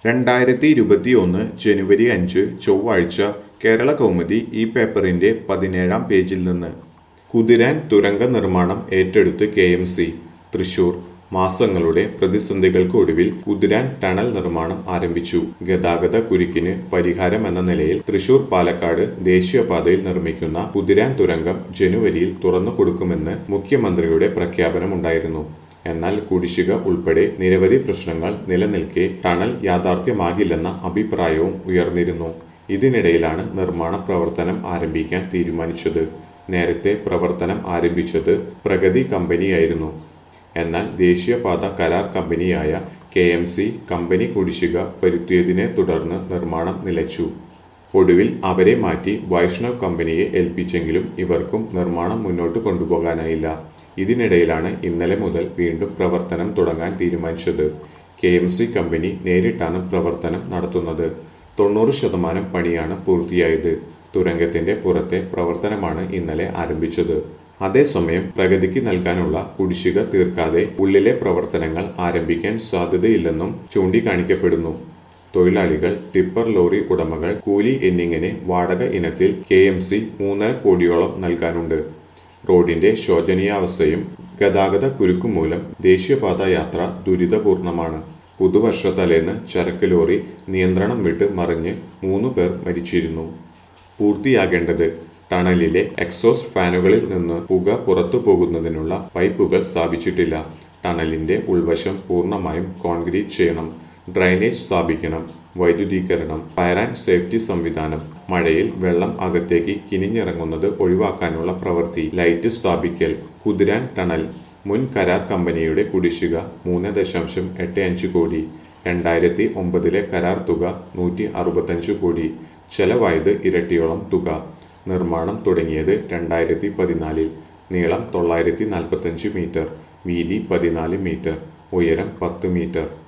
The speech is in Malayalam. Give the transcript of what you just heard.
രണ്ടായിരത്തി ഇരുപത്തി ഒന്ന് ജനുവരി അഞ്ച് ചൊവ്വാഴ്ച കേരള കൗമുദി ഈ പേപ്പറിന്റെ പതിനേഴാം പേജിൽ നിന്ന് കുതിരാൻ തുരങ്ക നിർമ്മാണം ഏറ്റെടുത്ത് കെ എം സി തൃശൂർ മാസങ്ങളുടെ പ്രതിസന്ധികൾക്ക് ഒടുവിൽ കുതിരാൻ ടണൽ നിർമ്മാണം ആരംഭിച്ചു ഗതാഗത കുരുക്കിന് പരിഹാരം എന്ന നിലയിൽ തൃശൂർ പാലക്കാട് ദേശീയപാതയിൽ നിർമ്മിക്കുന്ന കുതിരാൻ തുരങ്കം ജനുവരിയിൽ തുറന്നു കൊടുക്കുമെന്ന് മുഖ്യമന്ത്രിയുടെ പ്രഖ്യാപനമുണ്ടായിരുന്നു എന്നാൽ കുടിശ്ശിക ഉൾപ്പെടെ നിരവധി പ്രശ്നങ്ങൾ നിലനിൽക്കെ ടണൽ യാഥാർത്ഥ്യമാകില്ലെന്ന അഭിപ്രായവും ഉയർന്നിരുന്നു ഇതിനിടയിലാണ് നിർമ്മാണ പ്രവർത്തനം ആരംഭിക്കാൻ തീരുമാനിച്ചത് നേരത്തെ പ്രവർത്തനം ആരംഭിച്ചത് പ്രഗതി കമ്പനിയായിരുന്നു എന്നാൽ ദേശീയപാത കരാർ കമ്പനിയായ കെ എം സി കമ്പനി കുടിശ്ശിക വരുത്തിയതിനെ തുടർന്ന് നിർമ്മാണം നിലച്ചു ഒടുവിൽ അവരെ മാറ്റി വൈഷ്ണവ് കമ്പനിയെ ഏൽപ്പിച്ചെങ്കിലും ഇവർക്കും നിർമ്മാണം മുന്നോട്ട് കൊണ്ടുപോകാനായില്ല ഇതിനിടയിലാണ് ഇന്നലെ മുതൽ വീണ്ടും പ്രവർത്തനം തുടങ്ങാൻ തീരുമാനിച്ചത് കെ എം സി കമ്പനി നേരിട്ടാണ് പ്രവർത്തനം നടത്തുന്നത് തൊണ്ണൂറ് ശതമാനം പണിയാണ് പൂർത്തിയായത് തുരങ്കത്തിന്റെ പുറത്തെ പ്രവർത്തനമാണ് ഇന്നലെ ആരംഭിച്ചത് അതേസമയം പ്രഗതിക്ക് നൽകാനുള്ള കുടിശ്ശിക തീർക്കാതെ ഉള്ളിലെ പ്രവർത്തനങ്ങൾ ആരംഭിക്കാൻ സാധ്യതയില്ലെന്നും ചൂണ്ടിക്കാണിക്കപ്പെടുന്നു തൊഴിലാളികൾ ടിപ്പർ ലോറി ഉടമകൾ കൂലി എന്നിങ്ങനെ വാടക ഇനത്തിൽ കെ എം സി മൂന്നര കോടിയോളം നൽകാനുണ്ട് റോഡിന്റെ ശോചനീയാവസ്ഥയും ഗതാഗത കുരുക്കും മൂലം ദേശീയപാത യാത്ര ദുരിതപൂർണമാണ് പുതുവർഷ തലേന്ന് ചരക്ക് ലോറി നിയന്ത്രണം വിട്ട് മറിഞ്ഞ് മൂന്ന് പേർ മരിച്ചിരുന്നു പൂർത്തിയാകേണ്ടത് ടണലിലെ എക്സോസ്റ്റ് ഫാനുകളിൽ നിന്ന് പുക പുറത്തു പോകുന്നതിനുള്ള പൈപ്പുകൾ സ്ഥാപിച്ചിട്ടില്ല ടണലിന്റെ ഉൾവശം പൂർണ്ണമായും കോൺക്രീറ്റ് ചെയ്യണം ഡ്രൈനേജ് സ്ഥാപിക്കണം വൈദ്യുതീകരണം ഫയർ ആൻഡ് സേഫ്റ്റി സംവിധാനം മഴയിൽ വെള്ളം അകത്തേക്ക് കിനിഞ്ഞിറങ്ങുന്നത് ഒഴിവാക്കാനുള്ള പ്രവൃത്തി ലൈറ്റ് സ്ഥാപിക്കൽ കുതിരാൻ ടണൽ മുൻ കരാർ കമ്പനിയുടെ കുടിശ്ശിക മൂന്ന് ദശാംശം എട്ട് അഞ്ച് കോടി രണ്ടായിരത്തി ഒമ്പതിലെ കരാർ തുക നൂറ്റി അറുപത്തഞ്ച് കോടി ചെലവായത് ഇരട്ടിയോളം തുക നിർമ്മാണം തുടങ്ങിയത് രണ്ടായിരത്തി പതിനാലിൽ നീളം തൊള്ളായിരത്തി നാൽപ്പത്തഞ്ച് മീറ്റർ വീതി പതിനാല് മീറ്റർ ഉയരം പത്ത് മീറ്റർ